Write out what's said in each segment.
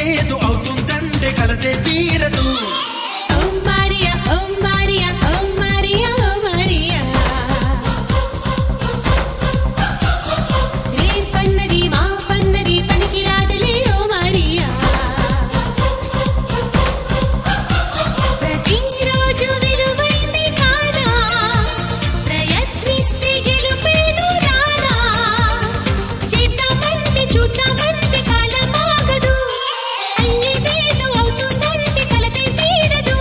అయ్యేదేదో అవుతుందంటే కలతే తీరదు ఓ మారియా ఓ మారియా ఓ మారియా ఓ మారియా రే పన్నది మా పన్నది పనికి రాదులే ఓ మారియా ప్రతిరోజు విలువైంది కాదా ప్రయత్నిస్తే గెలుపేదు రాదా చేద్దామంటే చూద్దామంటే కాలం ఆగదు అయ్యేదేదో అవుతుందంటే కలతే తీరదు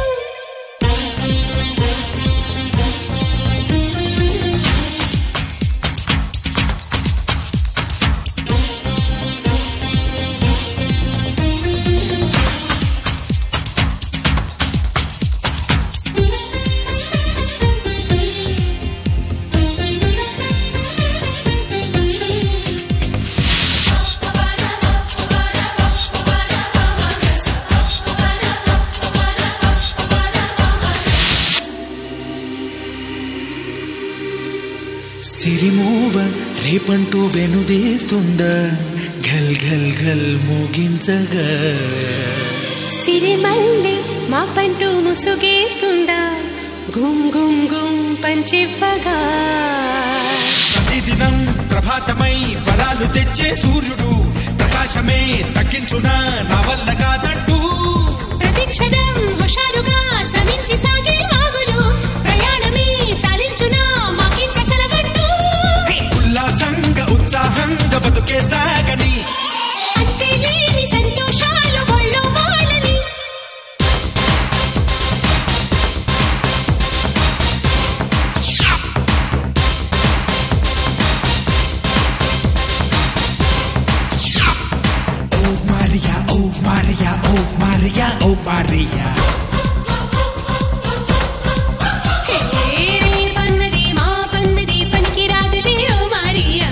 సిరిమూవ రేపంటూ వెనుదేస్తుందా ఘల్ ఘల్ ఘల్ మోగించగా సిరిమల్లి మా పంటూ ముసుగేస్తుండా గుమ్ గుమ్ గుమ్ పంచివ్వగా ప్రతిదినం ప్రభాతమై వరాలు తెచ్చే సూర్యుడు ప్రకాశమే తగ్గించునా నా వల్ల కాదంటూ ప్రతిక్షణం హుషారుగా శ్రమించి సాగే వాగులు ప్రయాణమే చాలించునా మాకింక సెలవంటూ ఉల్లాసంగా ఉత్సాహంగా బతుకే సాగని అంతే లేని సంతోషాలు ఒళ్ళో వాళ్ళని ఓ మారియా ఓ మారియా ఓ మారియా ఓ మారియా హే రే పన్నది మా పన్నది పనికి రాదులే ఓ మారియా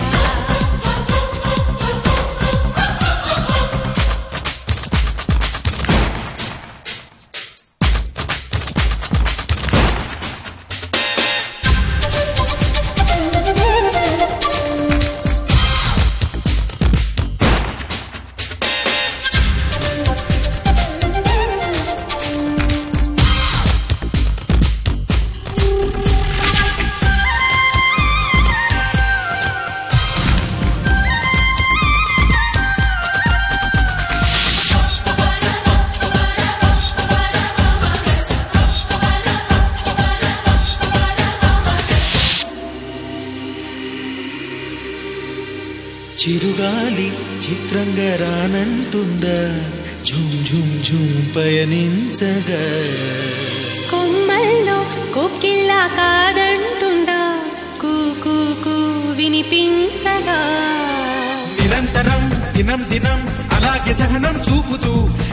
చిరుగాలి చిత్రంగా రానంటుందా ఝుమ్ ఝుమ్ ఝుమ్ పయనించగా కొమ్మల్లో కోకిల్లా కాదంటుండా కూ కూ కూ వినిపించగా నిరంతరం దినం దినం అలాగే సహనం చూపుతూ